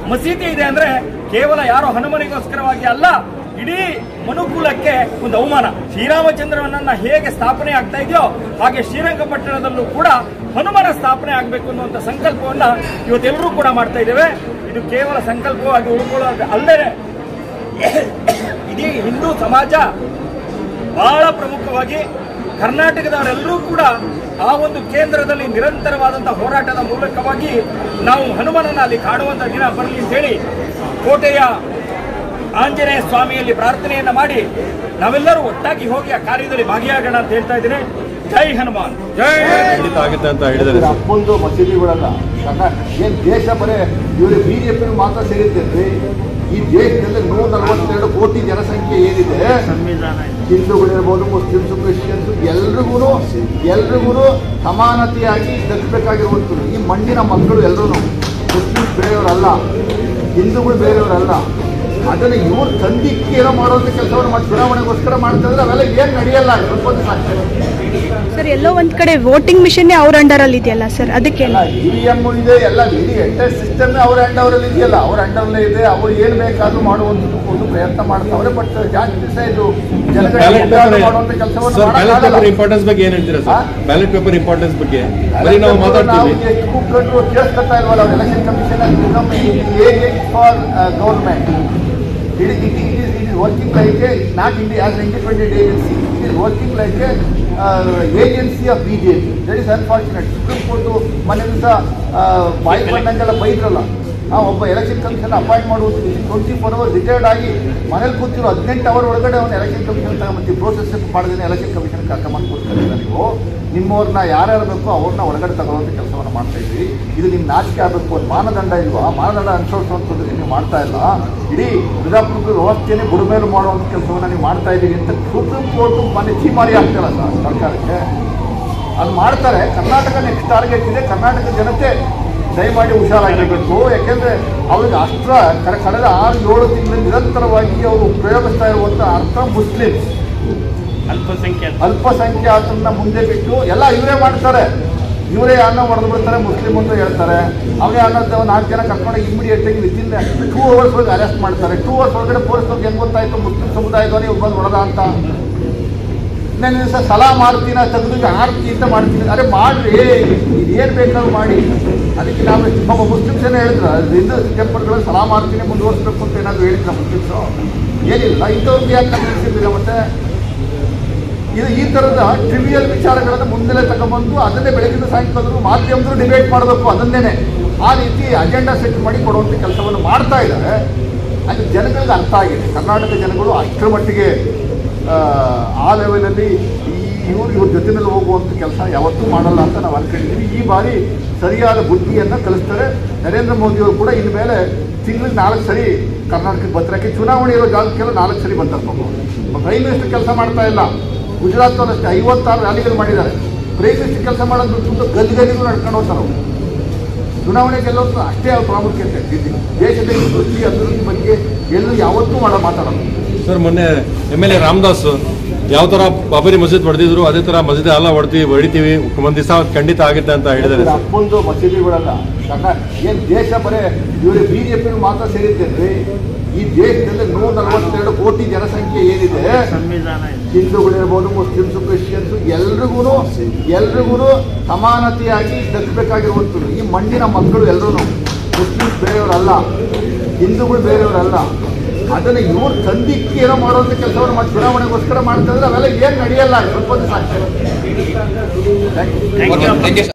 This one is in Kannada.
ಮಸೀದಿ ಇದೆ ಅಂದ್ರೆ ಕೇವಲ ಯಾರೋ ಹನುಮನಿಗೋಸ್ಕರವಾಗಿ ಅಲ್ಲ ಇಡೀ ಮನುಕುಲಕ್ಕೆ ಒಂದು ಅವಮಾನ ಶ್ರೀರಾಮಚಂದ್ರನನ್ನ ಹೇಗೆ ಸ್ಥಾಪನೆ ಆಗ್ತಾ ಇದೆಯೋ ಹಾಗೆ ಶ್ರೀರಂಗಪಟ್ಟಣದಲ್ಲೂ ಕೂಡ ಹನುಮನ ಸ್ಥಾಪನೆ ಆಗಬೇಕು ಅನ್ನುವಂಥ ಸಂಕಲ್ಪವನ್ನ ಇವತ್ತೆಲ್ಲರೂ ಕೂಡ ಮಾಡ್ತಾ ಇದ್ದೇವೆ ಇದು ಕೇವಲ ಸಂಕಲ್ಪವಾಗಿ ಉಳ್ಕೊಳ್ಳೋದು ಅಲ್ಲದೆ ಇಡೀ ಹಿಂದೂ ಸಮಾಜ ಬಹಳ ಪ್ರಮುಖವಾಗಿ ಕರ್ನಾಟಕದವರೆಲ್ಲರೂ ಕೂಡ ಆ ಒಂದು ಕೇಂದ್ರದಲ್ಲಿ ನಿರಂತರವಾದಂತಹ ಹೋರಾಟದ ಮೂಲಕವಾಗಿ ನಾವು ಹನುಮನನ್ನ ಅಲ್ಲಿ ಕಾಣುವಂತ ದಿನ ಬರಲಿ ಅಂತೇಳಿ ಕೋಟೆಯ ಆಂಜನೇಯ ಸ್ವಾಮಿಯಲ್ಲಿ ಪ್ರಾರ್ಥನೆಯನ್ನ ಮಾಡಿ ನಾವೆಲ್ಲರೂ ಒಟ್ಟಾಗಿ ಹೋಗಿ ಆ ಕಾರ್ಯದಲ್ಲಿ ಭಾಗಿಯಾಗೋಣ ಅಂತ ಹೇಳ್ತಾ ಇದ್ದೀನಿ ಜೈ ಹನುಮಾನ್ ಜೈ ಖಂಡಿತ ಆಗುತ್ತೆ ಅಂತ ಹೇಳಿದ್ದಾರೆ ಇದು ಅಪ್ಪೊಂದು ಮಸೀದಿಗಳಲ್ಲ ಕರ್ನಾ- ಏನ್ ದೇಶ ಬರೇ ಇವರು ಬಿಜೆಪಿ ಮಾತ್ರ ಸೇರಿದ್ದೇನ್ರಿ ಈ ದೇಶದಲ್ಲಿ ನೂರ ನಲವತ್ತೆರಡು ಕೋಟಿ ಜನಸಂಖ್ಯೆ ಏನಿದೆ ಹಿಂದೂಗಳಿರ್ಬೋದು ಮುಸ್ಲಿಮ್ಸ್ ಕ್ರಿಶ್ಚಿಯನ್ಸ್ ಎಲ್ರಿಗೂ ಎಲ್ರಿಗೂ ಸಮಾನತೆಯಾಗಿ ದಕ್ಕಬೇಕಾಗಿರುವಂಥದ್ದು ಈ ಮಣ್ಣಿನ ಮಕ್ಕಳು ಎಲ್ಲರೂ ಮುಸ್ಲಿಮ್ಸ್ ಬೇರೆಯವರಲ್ಲ ಹಿಂದೂಗಳು ಬೇರೆಯವರಲ್ಲ ಅದನ್ನು ಇವ್ರು ತಂದಿಕ್ಕಿ ಏನೋ ಮಾಡುವಂಥ ಕೆಲಸವನ್ನು ಮಾಡಿ ಚುನಾವಣೆಗೋಸ್ಕರ ಮಾಡ್ತಾ ಇದ್ರೆ ಅವೆಲ್ಲ ಏನು ನಡೆಯಲ್ಲ ಸ್ವಲ್ಪ ದಿವಸ ಆಗ್ತದೆ ಸರ್ ಎಲ್ಲೋ ಒಂದ್ ಕಡೆ ವೋಟಿಂಗ್ ಮಿಷನ್ನೇ ಅವ್ರ ಅಂಡರ್ ಅಲ್ಲಿ ಇದೆಯಲ್ಲ ಸರ್ ಅದಕ್ಕೆ ಎಲ್ಲ ಇ ವಿ ಎಮ್ ಇದೆ ಎಲ್ಲ ಇಡೀ ಎಂಟೈರ್ ಸಿಸ್ಟಮ್ ಅವ್ರ ಅಂಡ್ ಅವರಲ್ಲಿ ಇದೆಯಲ್ಲ ಅವ್ರ ಅಂಡರ್ಲೇ ಇದೆ ಅವ್ರು ಏನ್ ಬೇಕಾದ್ರೂ ಮಾಡುವಂತ ಒಂದು ಪ್ರಯತ್ನ ಮಾಡ್ತಾವ್ರೆ ಬಟ್ ಜಾಸ್ತಿ ದಿವಸ ಇದು ಜನಗಳಿಗೆ ಬ್ಯಾಲೆಟ್ ಉಪಯೋಗ ಪೇಪರ್ ಮಾಡುವಂತ ಕೆಲಸವನ್ನು ಸರ್ ಬ್ಯಾಲೆಟ್ ಮಾಡಕ್ಕಾಗಲ್ಲ. ಪೇಪರ್ ಇಂಪಾರ್ಟೆನ್ಸ್ ಬಗ್ಗೆ ಏನ್ ಹೇಳ್ತೀರಾ ಹಾ? ಸರ್ ಬ್ಯಾಲೆಟ್ ಪೇಪರ್ ಇಂಪಾರ್ಟೆನ್ಸ್ ಬಗ್ಗೆ ಬರೀ ನಾವು ನಾವು ಮಾತಾಡ್ತೀವಿ ಎಷ್ಟು ಕೂತ್ಕೊಂಡು ಕೇಳಿಸ್ಕೊತಾ ಇಲ್ವಲ್ಲ ಅವ್ರು election commission agent for government it it it is it is working like a not indi as independent agency it is working like a agency of B J P that is unfortunate Supreme court ಮೊನ್ನೆ ದಿವಸ ಬಾಯಿ ಬಂದಂಗೆಲ್ಲ ಬೈದ್ರಲ್ಲ ಆ ಒಬ್ಬ ಎಲೆಕ್ಷನ್ ಕಮಿಷನ್ ಅಪಾಯಿಂಟ್ ಮಾಡುವುದು ಟ್ವೆಂಟಿ ಫೋರ್ ಅವರ್ ರಿಟೈರ್ಡ್ ಆಗಿ ಮನೇಲಿ ಕೂತಿರೋ ಹದಿನೆಂಟು ಅವರ್ ಒಳಗಡೆ ಅವ್ನು ಎಲೆಕ್ಷನ್ ಕಮಿಷನ್ ತಗೊಂಬತ್ತಿ ಪ್ರೋಸೆಸ್ ಮಾಡದೇನೆ ಎಲೆಕ್ಷನ್ ಕಮಿಷನ್ ಕರ್ಕೊಂಬಂದು ಕೂತ್ಕೊಂಡಿಲ್ಲ ನೀವು ನಿಮ್ಮವ್ರನ್ನ ಯಾರ್ಯಾರು ಬೇಕೋ ಅವ್ರನ್ನ ಒಳಗಡೆ ತಗೊಳ್ಳುವಂಥ ಕೆಲಸವನ್ನು ಮಾಡ್ತಾ ಇದ್ವಿ ಇದು ನಿಮ್ಮ ನಾಚಿಕೆ ಆಗಬೇಕು ಒಂದು ಮಾನದಂಡ ಇಲ್ವಾ ಮಾನದಂಡ ಅನುಸರಿಸುವಂಥದ್ದು ನೀವು ಮಾಡ್ತಾ ಇಲ್ಲ ಇಡೀ ಪ್ರಜಾಪ್ರಭುತ್ವ ವ್ಯವಸ್ಥೆನೇ ಬುಡಮೇಲು ಮಾಡುವಂಥ ಕೆಲಸವನ್ನು ನೀವು ಮಾಡ್ತಾ ಇದ್ದೀರಿ ಅಂತ ಸುಪ್ರೀಂ ಕೋರ್ಟ್ ಮೊನ್ನೆ ಚೀಮಾರಿ ಆಗ್ತಿಲ್ಲ ಸರ್ ಸರ್ಕಾರಕ್ಕೆ ಅದು ಮಾಡ್ತಾರೆ ಕರ್ನಾಟಕ ನೆಕ್ಸ್ಟ್ ಟಾರ್ಗೆಟ್ ಇದೆ ಕರ್ನಾಟಕ ಜನತೆ ದಯಮಾಡಿ ಹುಷಾರಾಗಿರಬೇಕು ಯಾಕೆಂದ್ರೆ ಅವ್ರಿಗೆ ಅಸ್ತ್ರ ಕಡೆ ಕಳೆದ ಆರು ಏಳು ತಿಂಗಳು ನಿರಂತರವಾಗಿ ಅವರು ಉಪಯೋಗಿಸ್ತಾ ಇರುವಂಥ ಅರ್ಥ ಮುಸ್ಲಿಮ್ಸ್ ಅಲ್ಪಸಂಖ್ಯಾತ ಅಲ್ಪಸಂಖ್ಯಾತರನ್ನ ಮುಂದೆ ಬಿಟ್ಟು ಎಲ್ಲ ಇವರೇ ಮಾಡ್ತಾರೆ ಇವರೇ ಅನ್ನ ಹೊಡೆದು ಬಿಡ್ತಾರೆ ಮುಸ್ಲಿಂ ಅಂತ ಹೇಳ್ತಾರೆ ಅವನೇ ಅನ್ನೋದು ನಾಲ್ಕು ಜನ ಕರ್ಕೊಂಡು ಇಮಿಡಿಯೇಟ್ ಆಗಿ ವಿತಿನ್ ಟೂ ಅವರ್ಸ್ ಒಳಗೆ ಅರೆಸ್ಟ್ ಮಾಡ್ತಾರೆ ಟೂ ಅವರ್ಸ್ ಒಳಗಡೆ ಪೊಲೀಸ್ನವ್ರಿಗೆ ಹೆಂಗ್ ಗೊತ್ತಾಯ್ತು ಮುಸ್ಲಿಂ ಸಮುದಾಯದವನೇ ಇವ್ರು ಬಂದು ಹೊಡೆದ ಅಂತ ಇನ್ನೊಂದು ದಿವಸ ಸಲಾ ಮಾಡ್ತೀನ ತೆಗೆದು ಆರ್ತಿ ಅಂತ ಮಾಡ್ತೀನಿ ಅರೆ ಮಾಡ್ರಿ ಏನು ಬೇಕಾದ್ರೂ ಮಾಡಿ ಅದಕ್ಕೆ ನಾವು ಒಬ್ಬ ಮುಸ್ಲಿಮ್ಸ್ ಏನೋ ಹೇಳಿದ್ರು ಹಿಂದೂ ಟೆಂಪಲ್ಗಳು ಸಲಾ ಮಾಡ್ತೀನಿ ಮುಂದುವರಿಸ್ಬೇಕು ಅಂತ ಏನಾದ್ರು ಹೇಳಿದ್ರ ಮುಸ್ಲಿಮ್ಸು ಏನಿಲ್ಲ ಇಂಥವ್ರಿಗೆ ಯಾಕೆ ಕನ್ವಿನ್ಸಿಲ್ಲ ಮತ್ತೆ ಇದು ಈ ಥರದ ಟ್ರಿವಿಯಲ್ ವಿಚಾರಗಳನ್ನು ಮುಂದೆಲೆ ತಗೊಂಡ್ಬಂದು ಅದನ್ನೇ ಬೆಳಗಿನ ಸಾಯಂಕಾಲ ಮಾಧ್ಯಮದವರು ಡಿಬೇಟ್ ಮಾಡಬೇಕು ಅದನ್ನೇನೆ ಆ ರೀತಿ ಅಜೆಂಡಾ ಸೆಟ್ ಮಾಡಿ ಕೊಡುವಂಥ ಕೆಲಸವನ್ನು ಮಾಡ್ತಾ ಇದ್ದಾರೆ ಅದು ಜನಗಳಿಗೆ ಅರ್ಥ ಆಗಿದೆ ಕರ್ನಾಟಕ ಜನಗಳು ಅಷ್ಟರ ಮಟ್ಟಿಗೆ ಆ, ಆ ಲೆವೆಲಲ್ಲಿ ಈ ಇವ್ರು ಇವ್ರ ಜೊತೆನಲ್ಲಿ ಹೋಗುವಂಥ ಕೆಲಸ ಯಾವತ್ತೂ ಮಾಡಲ್ಲ ಅಂತ ನಾವು ಅನ್ಕೊಂಡಿದ್ದೀವಿ ಈ ಬಾರಿ ಸರಿಯಾದ ಬುದ್ಧಿಯನ್ನು ಕಲಿಸ್ತಾರೆ ನರೇಂದ್ರ ಮೋದಿಯವರು ಕೂಡ ಇನ್ಮೇಲೆ ತಿಂಗಳಿಗೆ ನಾಲ್ಕು ಸರಿ ಕರ್ನಾಟಕಕ್ಕೆ ಬರ್ತಾರೆ ಚುನಾವಣೆ ಇರೋ ಜಾಗಕ್ಕೆಲ್ಲ ನಾಲ್ಕು ಸರಿ ಬಂತಾರೆ ಪಾಪ ಪ್ರೈಮ್ ಮಿನಿಸ್ಟರ್ ಕೆಲಸ ಮಾಡ್ತಾ ಇಲ್ಲ ಗುಜರಾತ್ನಲ್ಲಿ ಅಷ್ಟೇ ಐವತ್ತಾರು ರ್ಯಾಲಿಗಳು ಮಾಡಿದ್ದಾರೆ ಪ್ರೈಮ್ ಮಿನಿಸ್ಟರ್ ಕೆಲಸ ಮಾಡೋದು ಬಿಟ್ಟು ಗಲ್ಲಿ ಗಲ್ಲಿಗೂ ನಡ್ಕೊಂಡು ಹೋಗ್ತಾರೆ ಅವರು ಚುನಾವಣೆ ಗೆಲ್ಲೋದು ಅಷ್ಟೇ ಅವ್ರ ಪ್ರಾಮುಖ್ಯತೆ ಇದೆ. ದೇಶದ ಈ ಕೃಷಿ ಅಭಿವೃದ್ಧಿ ಬಗ್ಗೆ ಎಲ್ಲೂ ಯಾವತ್ತೂ ಮಾಡ ಮಾತಾಡೋದು ಸರ್ ಮೊನ್ನೆ ಎಮ್ ಎಲ್ ಎ ರಾಮದಾಸ್ ಯಾವ ತರ ಬಾಬರಿ ಮಸೀದ್ ಹೊಡೆದಿದ್ರು ಅದೇ ತರ ಮಸೀದಿ ಎಲ್ಲ ಹೊಡ್ತೀವಿ ಹೊಡಿತೀವಿ ಒಂದ್ ದಿವಸ ಖಂಡಿತ ಆಗುತ್ತೆ ಅಂತ ಹೇಳಿದ್ದಾರೆ ಇದು ಸರ್ ಅಪ್ಪೊಂದು ಮಸೀದಿಗಳಲ್ಲ ಕರ್ನಾ ಏನ್ ದೇಶ ಬರೇ ಇವರು ಬಿಜೆಪಿ ಮಾತ್ರ ಸೇರಿದ್ದೇನ್ರಿ ಈ ದೇಶದಲ್ಲಿ ನೂರ ನಲವತ್ತೆರಡು ಕೋಟಿ ಜನಸಂಖ್ಯೆ ಏನಿದೆ ಹಿಂದೂಗಳಿರ್ಬೋದು ಮುಸ್ಲಿಮ್ಸ್ ಕ್ರಿಶ್ಚಿಯನ್ಸ್ ಎಲ್ರಿಗೂ ಎಲ್ರಿಗೂ ಸಮಾನತೆಯಾಗಿ ದಕ್ಕಬೇಕಾಗಿರುವಂಥದ್ದು ಈ ಮಣ್ಣಿನ ಮಕ್ಕಳು ಎಲ್ಲರೂ ಮುಸ್ಲಿಮ್ಸ್ ಬೇರೆಯವರಲ್ಲ ಹಿಂದೂಗಳು ಬೇರೆಯವರಲ್ಲ ಅದನ್ನು ಇವ್ರು ತಂದಿಕ್ಕಿ ಏನೋ ಮಾಡುವಂಥ ಕೆಲಸವನ್ನು ಮಾಡಿ ಚುನಾವಣೆಗೋಸ್ಕರ ಮಾಡ್ತಾ ಇದ್ರೆ ಅವೆಲ್ಲ ಏನು ನಡೆಯಲ್ಲ ಸ್ವಲ್ಪ ದಿವಸ ಆಗ್ತದೆ ಥ್ಯಾಂಕ್ ಯು